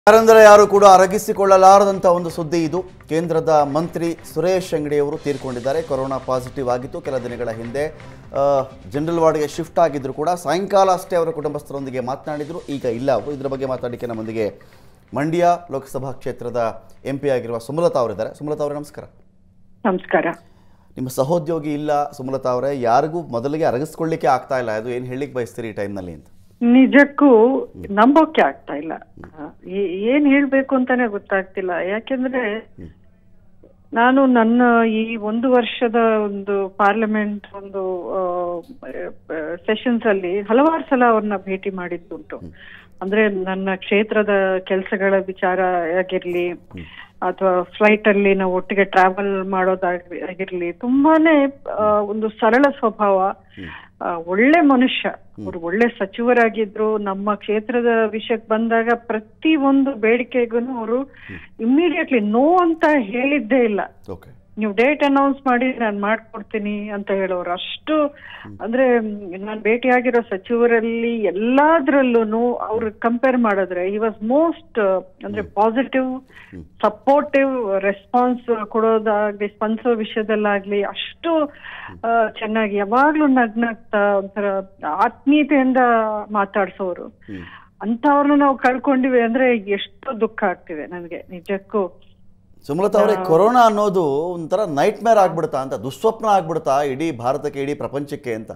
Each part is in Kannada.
ಯಾರಂದರೆ ಯಾರು ಕೂಡ ಅರಗಿಸಿಕೊಳ್ಳಲಾರದಂಥ ಒಂದು ಸುದ್ದಿ ಇದು ಕೇಂದ್ರದ ಮಂತ್ರಿ ಸುರೇಶ್ ಅಂಗಡಿಯವರು ತೀರ್ಕೊಂಡಿದ್ದಾರೆ ಕೊರೋನಾ ಪಾಸಿಟಿವ್ ಆಗಿತ್ತು ಕೆಲ ದಿನಗಳ ಹಿಂದೆ ಆ, ಜನರಲ್ ವಾರ್ಡ್ಗೆ ಶಿಫ್ಟ್ ಆಗಿದ್ರು ಕೂಡ ಸಾಯಂಕಾಲ ಅಷ್ಟೇ ಅವರ ಕುಟುಂಬಸ್ಥರೊಂದಿಗೆ ಮಾತನಾಡಿದರು ಈಗ ಇಲ್ಲ ಅವರು ಇದರ ಬಗ್ಗೆ ಮಾತಾಡಲಿಕ್ಕೆ ನಮ್ಮೊಂದಿಗೆ ಮಂಡ್ಯ ಲೋಕಸಭಾ ಕ್ಷೇತ್ರದ ಎಂ ಪಿ ಆಗಿರುವ ಸುಮಲತಾ ಅವರಿದ್ದಾರೆ ಸುಮಲತಾ ಅವರೇ ನಮಸ್ಕಾರ ನಮಸ್ಕಾರ ನಿಮ್ಮ ಸಹೋದ್ಯೋಗಿ ಇಲ್ಲ ಸುಮಲತಾ ಅವರೇ ಯಾರಿಗೂ ಮೊದಲಿಗೆ ಅರಗಿಸ್ಕೊಳ್ಳಿಕ್ಕೆ ಆಗ್ತಾ ಇಲ್ಲ ಅದು ಏನು ಹೇಳಲಿಕ್ಕೆ ಬಯಸ್ತೀರಿ ಈ ಟೈಮ್ನಲ್ಲಿ ಅಂತ ನಿಜಕ್ಕೂ ನಂಬೋಕೆ ಆಗ್ತಾ ಇಲ್ಲ ಏ- ಏನ್ ಹೇಳ್ಬೇಕು ಅಂತಾನೆ ಗೊತ್ತಾಗ್ತಿಲ್ಲ ಯಾಕೆಂದ್ರೆ ನಾನು ನನ್ನ ಈ ಒಂದು ವರ್ಷದ ಒಂದು ಪಾರ್ಲಿಮೆಂಟ್ ಒಂದು ಸೆಷನ್ಸ್ ಅಲ್ಲಿ ಹಲವಾರು ಸಲ ಅವ್ರನ್ನ ಭೇಟಿ ಮಾಡಿದ್ದುಂಟು ಅಂದ್ರೆ ನನ್ನ ಕ್ಷೇತ್ರದ ಕೆಲಸಗಳ ವಿಚಾರ ಆಗಿರ್ಲಿ ಅಥವಾ ಫ್ಲೈಟ್ ಅಲ್ಲಿ ನಾವು ಒಟ್ಟಿಗೆ ಟ್ರಾವೆಲ್ ಮಾಡೋದಾಗಿ ಆಗಿರ್ಲಿ ತುಂಬಾನೇ ಆ, ಒಂದು ಸರಳ ಸ್ವಭಾವ ಆ, ಒಳ್ಳೆ ಮನುಷ್ಯ ಅವ್ರು ಒಳ್ಳೆ ಸಚಿವರಾಗಿದ್ರು ನಮ್ಮ ಕ್ಷೇತ್ರದ ವಿಷಯಕ್ಕೆ ಬಂದಾಗ ಪ್ರತಿ ಒಂದು ಬೇಡಿಕೆಗೂ ಅವರು ಇಮಿಡಿಯೇಟ್ಲಿ ನೋ ಅಂತ ಹೇಳಿದ್ದೇ ಇಲ್ಲ ಓಕೆ ನೀವು ಡೇಟ್ ಅನೌನ್ಸ್ ಮಾಡಿ ನಾನು ಮಾಡ್ಕೊಡ್ತೀನಿ ಅಂತ ಹೇಳೋರು ಅಷ್ಟು ಅಂದ್ರೆ ನಾನು ಭೇಟಿಯಾಗಿರೋ ಸಚಿವರಲ್ಲಿ ಎಲ್ಲಾದ್ರಲ್ಲೂ ಅವ್ರು ಕಂಪೇರ್ ಮಾಡಿದ್ರೆ ಈ ವಾಸ್ ಮೋಸ್ಟ್ ಅಂದ್ರೆ ಪಾಸಿಟಿವ್ ಸಪೋರ್ಟಿವ್ ರೆಸ್ಪಾನ್ಸ್ ಕೊಡೋದಾಗ್ಲಿ ಸ್ಪಂದಿಸೋ ವಿಷಯದಲ್ಲಾಗ್ಲಿ ಅಷ್ಟು ಆ, ಚೆನ್ನಾಗಿ ಯಾವಾಗ್ಲೂ ನಗ್ನಗ್ತಾ ಒಂಥರ ಆತ್ಮೀಯತೆಯಿಂದ ಮಾತಾಡ್ಸೋರು ಅಂತವ್ರನ್ನ ನಾವು ಕಳ್ಕೊಂಡಿವಿ ಅಂದ್ರೆ ಎಷ್ಟು ದುಃಖ ಆಗ್ತಿದೆ ನನಗೆ ನಿಜಕ್ಕೂ ಸುಮಲತಾ ಅವರೇ ಕೊರೋನಾ ಅನ್ನೋದು ಒಂಥರ ನೈಟ್ ಮೇರ್ ಆಗ್ಬಿಡ್ತಾ ಅಂತ ದುಸ್ವಪ್ನ ಆಗ್ಬಿಡ್ತಾ ಇಡೀ ಭಾರತಕ್ಕೆ ಇಡೀ ಪ್ರಪಂಚಕ್ಕೆ ಅಂತ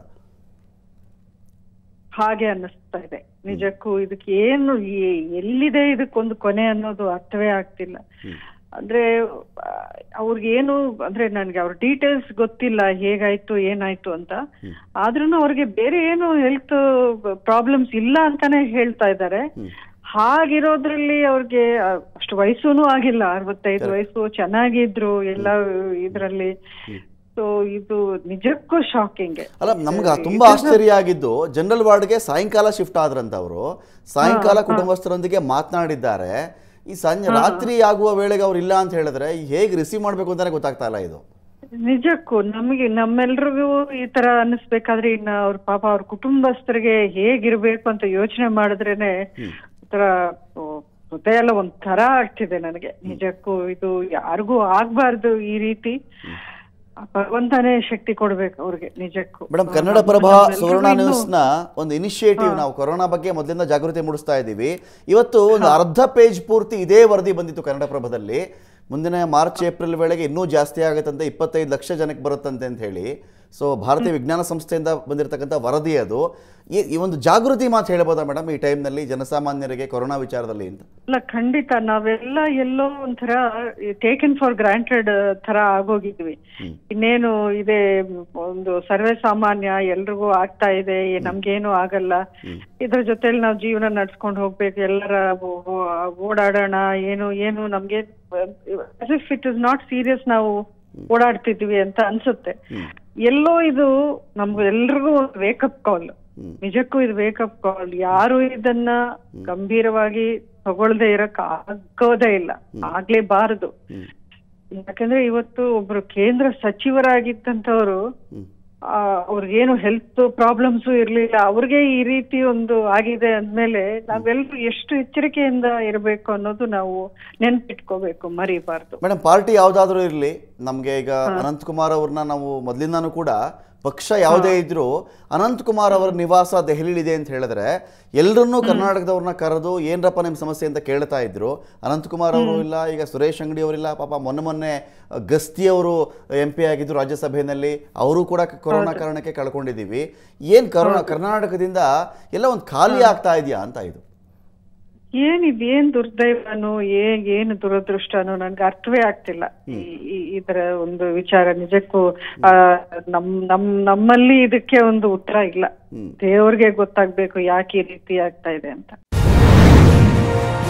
ಹಾಗೆ ಅನ್ನಿಸ್ತಾ ಇದೆ ನಿಜಕ್ಕೂ ಇದಕ್ಕೆ ಏನು ಈ- ಎಲ್ಲಿದೆ ಇದಕ್ಕೊಂದು ಕೊನೆ ಅನ್ನೋದು ಅರ್ಥವೇ ಆಗ್ತಿಲ್ಲ ಅಂದ್ರೆ ಆ, ಅವ್ರಿಗೇನು ಅಂದ್ರೆ ನನ್ಗೆ ಅವ್ರ ಡೀಟೇಲ್ಸ್ ಗೊತ್ತಿಲ್ಲ ಹೇಗಾಯ್ತು ಏನಾಯ್ತು ಅಂತ ಆದ್ರೂ ಅವ್ರಿಗೆ ಬೇರೆ ಏನು ಹೆಲ್ತ್ ಪ್ರಾಬ್ಲಮ್ಸ್ ಇಲ್ಲ ಅಂತಾನೆ ಹೇಳ್ತಾ ಇದ್ದಾರೆ ಹಾಗಿರೋದ್ರಲ್ಲಿ ಅವ್ರಿಗೆ ಆ, ಅಷ್ಟು ವಯಸ್ಸೂನು ಆಗಿಲ್ಲ ಅರವತ್ತೈದು ವಯಸ್ಸು ಚೆನ್ನಾಗಿದ್ರು ಎಲ್ಲ ಇದ್ರಲ್ಲಿ ಸೊ ಇದು ನಿಜಕ್ಕೂ ಶಾಕಿಂಗ್ ಅಲ್ಲ ನಮ್ಗೆ ತುಂಬಾ ಆಶ್ಚರ್ಯ ಆಗಿದ್ದು ಜನರಲ್ ವಾರ್ಡ್ಗೆ ಸಾಯಂಕಾಲ ಶಿಫ್ಟ್ ಆದ್ರಂತ ಅವರು ಸಾಯಂಕಾಲ ಕುಟುಂಬಸ್ಥರೊಂದಿಗೆ ಮಾತನಾಡಿದ್ದಾರೆ ಈ ಸಂಜೆ ರಾತ್ರಿ ಆಗುವ ವೇಳೆಗೆ ಅವ್ರು ಇಲ್ಲ ಅಂತ ಹೇಳಿದ್ರೆ ಹೇಗೆ ರಿಸೀವ್ ಮಾಡಬೇಕು ಅಂತಾನೆ ಗೊತ್ತಾಗ್ತಾ ಇಲ್ಲ ಇದು ನಿಜಕ್ಕೂ ನಮಗೆ ನಮ್ಮೆಲ್ರಿಗೂ ಈ ತರ ಅನ್ನಿಸ್ಬೇಕಾದ್ರೆ ಇನ್ನ ಅವ್ರ ಪಾಪ ಅವ್ರ ಕುಟುಂಬಸ್ಥರಿಗೆ ಹೇಗಿರ್ಬೇಕು ಅಂತ ಯೋಚನೆ ಮಾಡಿದ್ರೇನೆ ಒಂಥರ ಓ, ಹೃದಯ ಎಲ್ಲ ಒಂಥರ ಆಗ್ತಿದೆ ನನಗೆ ನಿಜಕ್ಕೂ ಇದು ಯಾರಿಗೂ ಆಗ್ಬಾರ್ದು ಈ ರೀತಿ ಆ ಭಗವಂತನೇ ಶಕ್ತಿ ಕೊಡ್ಬೇಕು ಅವ್ರಿಗೆ ನಿಜಕ್ಕೂ ಮೇಡಮ್ ಕನ್ನಡ ಪ್ರಭ ಸುವರ್ಣ ನ್ಯೂಸ್ನ ಒಂದು ಇನಿಷಿಯೇಟಿವ್ ನಾವು ಕೊರೋನಾ ಬಗ್ಗೆ ಮೊದಲಿಂದ ಜಾಗೃತಿ ಮೂಡಿಸ್ತಾ ಇದ್ದೀವಿ ಇವತ್ತು ಒಂದು ಅರ್ಧ ಪೇಜ್ ಪೂರ್ತಿ ಇದೇ ವರದಿ ಬಂದಿತ್ತು ಕನ್ನಡ ಪ್ರಭದಲ್ಲಿ ಮುಂದಿನ ಮಾರ್ಚ್ ಏಪ್ರಿಲ್ ವೇಳೆಗೆ ಇನ್ನೂ ಜಾಸ್ತಿ ಆಗುತ್ತಂತೆ ಇಪ್ಪತ್ತೈದು ಲಕ್ಷ ಜನಕ್ಕೆ ಬರುತ್ತಂತೆ ಅಂತ ಹೇಳಿ ಸೊ ಭಾರತೀಯ ವಿಜ್ಞಾನ ಸಂಸ್ಥೆಯಿಂದ ಬಂದಿರತಕ್ಕಂಥ ವರದಿ ಅದು ಈ- ಈ ಒಂದು ಜಾಗೃತಿ ಮಾತು ಹೇಳ್ಬೋದಾ ಮೇಡಮ್ ಈ ಟೈಮ್ನಲ್ಲಿ ಜನಸಾಮಾನ್ಯರಿಗೆ ಕೊರೋನಾ ವಿಚಾರದಲ್ಲಿ ಅಂತ ಅಲ್ಲ ಖಂಡಿತ ನಾವೆಲ್ಲ ಎಲ್ಲೋ ಒಂಥರ ಟೇಕನ್ ಫಾರ್ ಗ್ರಾಂಟೆಡ್ ತರ ಆಗೋಗಿದ್ವಿ ಇನ್ನೇನು ಇದೆ ಒಂದು ಸರ್ವೇ ಸಾಮಾನ್ಯ ಎಲ್ರಿಗೂ ಆಗ್ತಾ ಇದೆ ಏ, ನಮ್ಗೇನು ಆಗಲ್ಲ ಇದ್ರ ಜೊತೆಲಿ ನಾವು ಜೀವನ ನಡ್ಸ್ಕೊಂಡು ಹೋಗ್ಬೇಕು ಎಲ್ಲರ ಓ- ಓ- ಓಡಾಡೋಣ ಏನು ಏನು ನಮ್ಗೆ if it is not serious ನಾವು ಓಡಾಡ್ತಿದ್ವಿ ಅಂತ ಅನ್ಸುತ್ತೆ ಎಲ್ಲೋ ಇದು ನಮ್ಗೆ ಎಲ್ರಿಗೂ ಒಂದು ವೇಕಪ್ ಕಾಲ್ ನಿಜಕ್ಕೂ ಇದು ವೇಕಪ್ ಕಾಲ್ ಯಾರು ಇದನ್ನ ಗಂಭೀರವಾಗಿ ತಗೊಳ್ದೆ ಇರಕ್ ಆಗೋದೇ ಇಲ್ಲ ಆಗ್ಲೇಬಾರದು ಯಾಕಂದ್ರೆ ಇವತ್ತು ಒಬ್ರು ಕೇಂದ್ರ ಸಚಿವರಾಗಿದ್ದಂಥವ್ರು ಆ, ಅವ್ರಿಗೇನು ಹೆಲ್ತ್ ಪ್ರಾಬ್ಲಮ್ಸ್ ಇರ್ಲಿಲ್ಲ ಅವ್ರಿಗೆ ಈ ರೀತಿ ಒಂದು ಆಗಿದೆ ಅಂದ್ಮೇಲೆ ನಾವೆಲ್ಲರೂ ಎಷ್ಟು ಎಚ್ಚರಿಕೆಯಿಂದ ಇರಬೇಕು ಅನ್ನೋದು ನಾವು ನೆನ್ಪಿಟ್ಕೋಬೇಕು ಮರಿಬಾರ್ದು ಮೇಡಮ್ ಪಾರ್ಟಿ ಯಾವುದಾದ್ರೂ ಇರಲಿ ನಮಗೆ ಈಗ ಅನಂತಕುಮಾರ್ ಅವ್ರನ್ನ ನಾವು ಮೊದಲಿಂದಾನು ಕೂಡ ಪಕ್ಷ ಯಾವುದೇ ಇದ್ರೂ ಅನಂತಕುಮಾರ್ ಅವರ ನಿವಾಸ ದೆಹಲಿಲಿದೆ ಅಂತ ಹೇಳಿದ್ರೆ ಎಲ್ಲರನ್ನೂ ಕರ್ನಾಟಕದವ್ರನ್ನ ಕರೆದು ಏನರಪ್ಪ ನಿಮ್ಮ ಸಮಸ್ಯೆ ಅಂತ ಕೇಳ್ತಾ ಇದ್ರು ಅನಂತಕುಮಾರ್ ಅವರು ಇಲ್ಲ ಈಗ ಸುರೇಶ್ ಅಂಗಡಿ ಅವರಿಲ್ಲ ಪಾಪ ಮೊನ್ನೆ ಮೊನ್ನೆ ಅ, ಗಸ್ತಿ ಅವರು ಎಂ ಪಿ ಆಗಿದ್ರು ರಾಜ್ಯಸಭೆಯಲ್ಲಿ ಅವರು ಕೂಡ ಕೊರೋನಾ ಕಾರಣಕ್ಕೆ ಕಳ್ಕೊಂಡಿದ್ದೀವಿ ಏನು ಕರೋನಾ ಕರ್ನಾಟಕದಿಂದ ಎಲ್ಲ ಒಂದು ಖಾಲಿ ಆಗ್ತಾ ಇದೆಯಾ ಅಂತ ಇದು ಏನಿದ್ ಏನ್ ದುರ್ದೈವನೋ ಏನ್ ಏನು ದುರದೃಷ್ಟನೋ ನನ್ಗೆ ಅರ್ಥವೇ ಆಗ್ತಿಲ್ಲ ಈ- ಈ- ಇದರ ಒಂದು ವಿಚಾರ ನಿಜಕ್ಕೂ ಆ, ನಮ್ ನಮ್ ನಮ್ಮಲ್ಲಿ ಇದಕ್ಕೆ ಒಂದು ಉತ್ತರ ಇಲ್ಲ ದೇವ್ರಿಗೆ ಗೊತ್ತಾಗ್ಬೇಕು ಯಾಕೆ ಈ ರೀತಿ ಆಗ್ತಾ ಇದೆ ಅಂತ